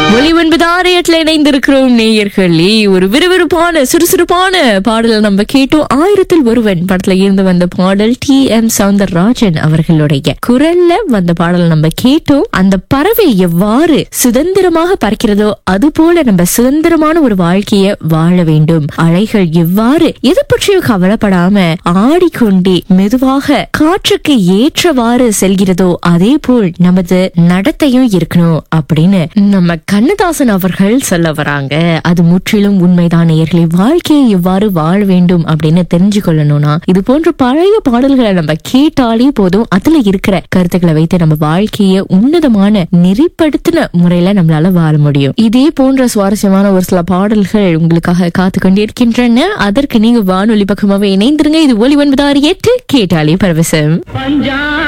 ஒலி ஒன்பது ஆறு எட்டுல இணைந்திருக்கிறோம் நேயர்களே ஒரு விறுவிறுப்பான சுறுசுறுப்பான பாடலை நம்ம கேட்டோம் ஆயிரத்தில் ஒருவன் படத்துல இருந்து வந்த பாடல் டி எம் சவுந்தரராஜன் அவர்களுடைய குரல்ல வந்த பாடலை நம்ம கேட்டோம் அந்த பறவை எவ்வாறு சுதந்திரமாக பறக்கிறதோ அது போல நம்ம சுதந்திரமான ஒரு வாழ்க்கைய வாழ வேண்டும் அலைகள் எவ்வாறு எது பற்றியும் கவலைப்படாம ஆடிக்கொண்டே மெதுவாக காற்றுக்கு ஏற்றவாறு செல்கிறதோ அதே போல் நமது நடத்தையும் இருக்கணும் அப்படின்னு நம்ம கண்ணதாசன் அவர்கள் சொல்ல வராங்க அது முற்றிலும் உண்மைதான் நேயர்களே வாழ்க்கையை எவ்வாறு வாழ வேண்டும் அப்படின்னு தெரிஞ்சு கொள்ளணும்னா இது போன்ற பழைய பாடல்களை நம்ம கேட்டாலே போதும் அதுல இருக்கிற கருத்துக்களை வைத்து நம்ம வாழ்க்கைய உன்னதமான நெறிப்படுத்தின முறையில நம்மளால வாழ முடியும் இதே போன்ற சுவாரஸ்யமான ஒரு சில பாடல்கள் உங்களுக்காக காத்து கொண்டிருக்கின்றன அதற்கு நீங்க வானொலி பக்கமாவே இணைந்திருங்க இது ஒலி ஒன்பதாறு எட்டு கேட்டாலே பரவசம் பஞ்சா